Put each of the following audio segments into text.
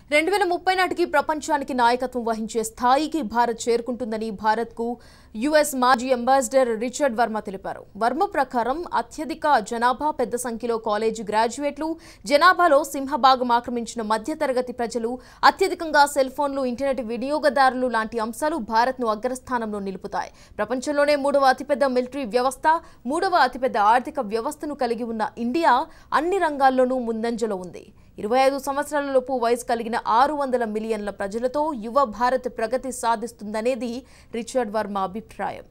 రెండు వేల ముప్పై నాటికి ప్రపంచానికి నాయకత్వం వహించే స్థాయికి భారత్ చేరుకుంటుందని భారత్కు యుఎస్ మాజీ అంబాసిడర్ రిచర్డ్ వర్మ తెలిపారు వర్మ ప్రకారం అత్యధిక జనాభా పెద్ద సంఖ్యలో కాలేజీ గ్రాడ్యుయేట్లు జనాభాలో సింహభాగం ఆక్రమించిన మధ్యతరగతి ప్రజలు అత్యధికంగా సెల్ ఫోన్లు ఇంటర్నెట్ వినియోగదారులు లాంటి అంశాలు భారత్ను అగ్రస్థానంలో నిలుపుతాయి ప్రపంచంలోనే మూడవ అతిపెద్ద మిలిటరీ వ్యవస్థ మూడవ అతిపెద్ద ఆర్థిక వ్యవస్థను కలిగి ఉన్న ఇండియా అన్ని రంగాల్లోనూ ముందంజలో ఉంది ఇరవై ఐదు సంవత్సరాలలోపు వయసు కలిగిన ఆరు వందల మిలియన్ల ప్రజలతో యువ భారత్ ప్రగతి సాధిస్తుందనేది రిచర్డ్ వర్మ అభిప్రాయం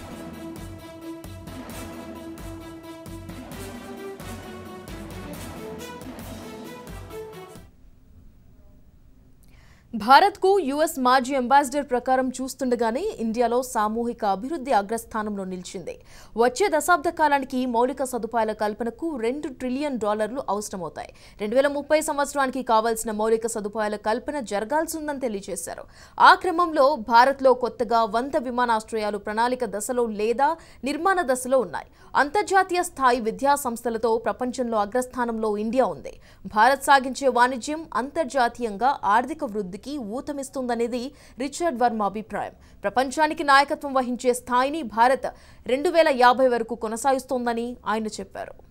భారత్కు యుఎస్ మాజీ అంబాసిడర్ ప్రకారం చూస్తుండగానే ఇండియాలో సామూహిక అభివృద్ధి అగ్రస్థానంలో నిలిచింది వచ్చే దశాబ్ద కాలానికి మౌలిక సదుపాయాల కల్పనకు రెండు ట్రిలియన్ డాలర్లు అవసరమవుతాయి రెండు వేల ముప్పై సంవత్సరానికి కావాల్సిన మౌలిక సదుపాయాల కల్పన జరగాల్సిందని తెలియజేశారు ఆ క్రమంలో భారత్లో కొత్తగా వంద విమానాశ్రయాలు ప్రణాళిక దశలో లేదా నిర్మాణ దశలో ఉన్నాయి అంతర్జాతీయ స్థాయి విద్యా సంస్థలతో ప్రపంచంలో అగ్రస్థానంలో ఇండియా ఉంది భారత్ సాగించే వాణిజ్యం అంతర్జాతీయంగా ఆర్థిక వృద్ధికి ఊతమిస్తుందనేది రిచర్డ్ వర్మ అభిప్రాయం ప్రపంచానికి నాయకత్వం వహించే స్థాయిని భారత్ రెండు వేల యాభై వరకు కొనసాగిస్తోందని ఆయన చెప్పారు